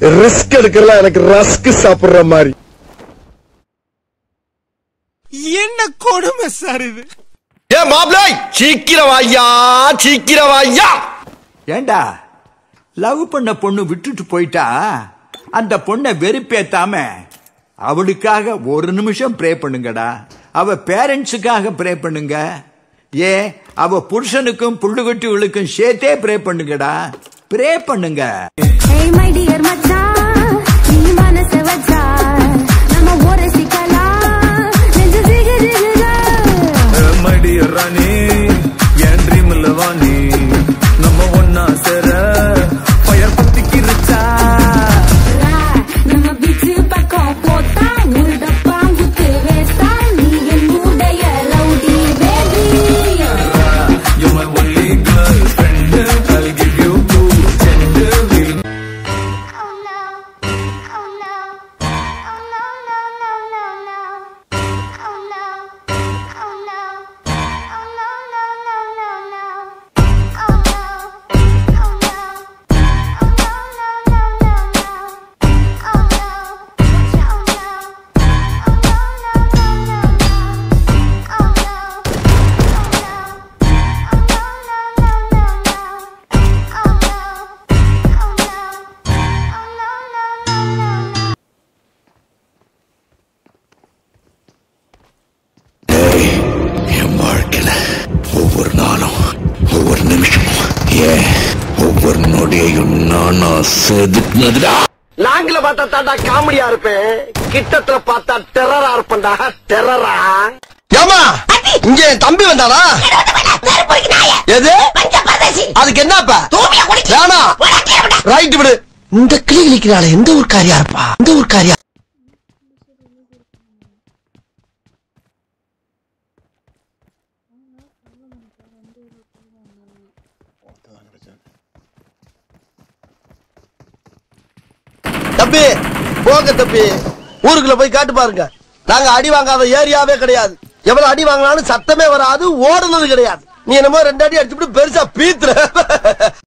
risk எடுக்கிறலாம் எனக்கு rusk சாப்பிடுற மாதிரி என்ன கொடுமை சார் இது ஏ மாப்பிளை சீக்கிரம் ஐயா சீக்கிரம் ஐயா ஏண்டா லவ் பண்ண பொண்ணு விட்டுட்டு போயிட்டா அந்த பொண்ணை வெறுப்பேத்தாம அவளுக்காக ஒரு நிமிஷம் ப்ரே பண்ணுங்கடா அவ பேரண்ட்ஸுக்காக ப்ரே பண்ணுங்க ஏ அவ புருஷனுக்கும் புள்ளுகுட்டிகளுக்கும் சேர்த்தே ப்ரே பண்ணுங்கடா ப்ரே பண்ணுங்க Hey my dear மச்சான் நீ மனச வச்சா நம்ம உரசிக்கலாம் நெஞ்சு ஜிகு ஜிகுதா மடிய ராணி என் ட்ரீம்ல வாணி நம்ம ஒன்னா சேர பயர் பத்திக்கிருச்சா நம்ம பீச்சு பக்கம் போத்தா நூறு டப்பா முத்து வேஸ்டா நீ என்னுடைய lovely baby You my only girlfriend I'll give you two gender Oh no Oh no Oh no no no no no Oh no Oh no Oh no no no no no Oh no Oh no Oh no no no no no Oh no Oh no Oh no no no no no Oh no என் வாழ்க்கையில ஒவ்வொரு நாளும் ஒவ்வொரு நிமிஷமும் ஏன் ஒவ்வொரு நொடியையும் நானா செதுக்குனதுடா லாங்கில பார்த்தா தாண்டா காமெடியா இருப்பேன் கிட்டத்துல பார்த்தா டெரரா இருப்பேன்டா டெரரா ஏமா இங்க என் தம்பி வந்தானா எது அதுக்கு என்னப்பா வேணா ரைட் விடு இந்த கிளி கிளிக்கிறாள் எந்த ஒரு காரியா இருப்பா எந்த ஒரு காரியா தம்பி போங்க தம்பி ஊருக்குள்ள போய் காட்டு பாருங்க நாங்க அடி வாங்காத ஏரியாவே கிடையாது எவ்வளவு அடி வாங்கினாலும் சத்தமே வராது ஓடுனது கிடையாது நீ என்னமோ ரெண்டு அடி அடிச்சுட்டு பெருசா பீத்துற